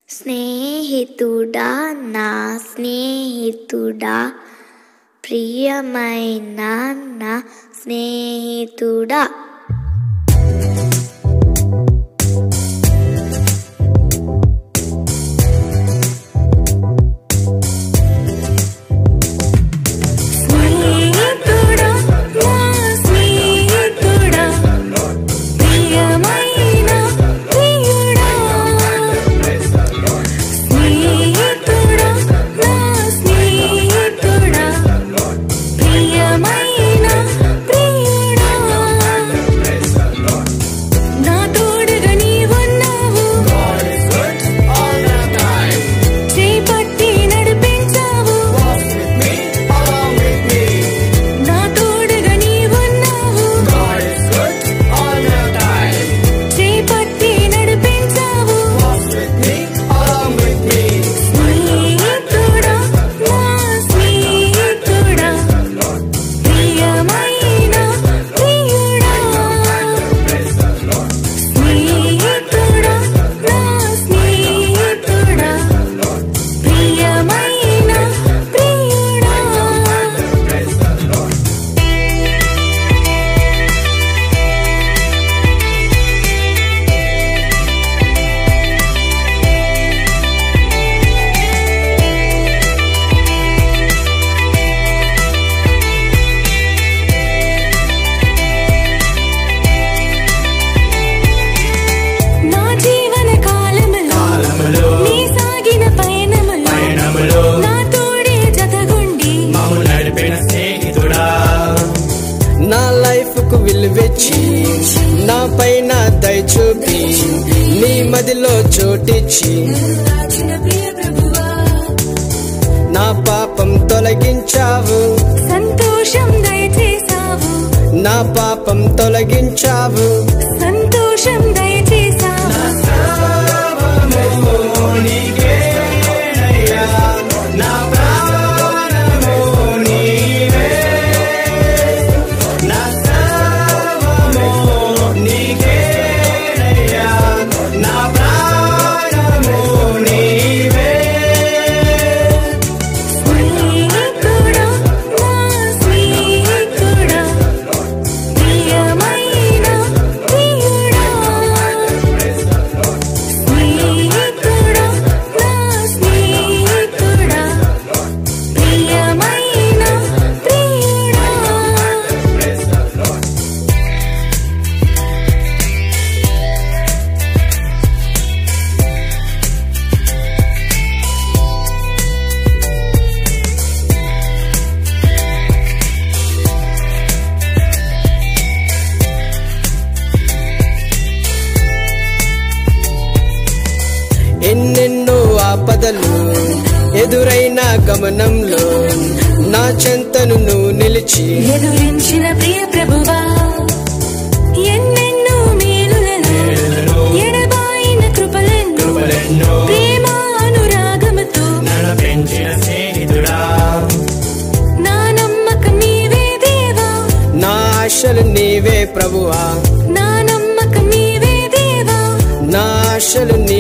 స్నేహితుడా నా స్నేహితుడా ప్రియమైన నా స్నేహితుడా స్నేహితుడా నా స్నేహితుడా ప్రియమైన ప్రియుడా స్నేహితుడా నా స్నేహితుడా ప్రియమైన ప్రియుడా నా తోడుగా నీవున్నావు చేపట్టి నడిపించావు నా తోడుగా నీవున్నావు చేపట్టి నడిపించావు స్నేహితుడా నా స్నేహితుడా ప్రియమైన ప్రియుడా స్నేహితుడా నా స్నేహితుడా ప్రియమైన ప్రియుడా నా జీవన కాలములో నీ సాగిన పయనములో నా తోడే జతగుండి మాము నడిపిన స్నేహితుడా నా లైఫ్ కు విలువెచ్చి నా పైన దయ చూపి నీ మదిలో చోటిచ్చి రాచిన ప్రియ ప్రభువా నా పాపం తొలగించావు సంతోషం దయచేసావు నా పాపం తొలగించావు సంతోషం దయచేసావు నా ప్రాణము నీవే నా సర్వము నీకేనయ్యా నా ప్రాణము నీవే స్నేహితుడా నా స్నేహితుడా ప్రియమైన ప్రియుడా స్నేహితుడా నా స్నేహితుడా ప్రియమైన ప్రియుడా ఎన్నెన్నో ఆపదలు ఎదురైన గమనంలో నా చెంతను నువ్వు నిలిచి ఎదురించిన ప్రియ ప్రభువా ఎన్నెన్నో మేలులను ఎడబాయిన కృపలను కృపలెన్నో ప్రేమ అనురాగముతో నన్ను పెంచిన స్నేహితుడా నా నమ్మకం నీవే దేవా నా ఆశలు నీవే ప్రభువా నా నమ్మకం నీవే దేవా నా ఆశలు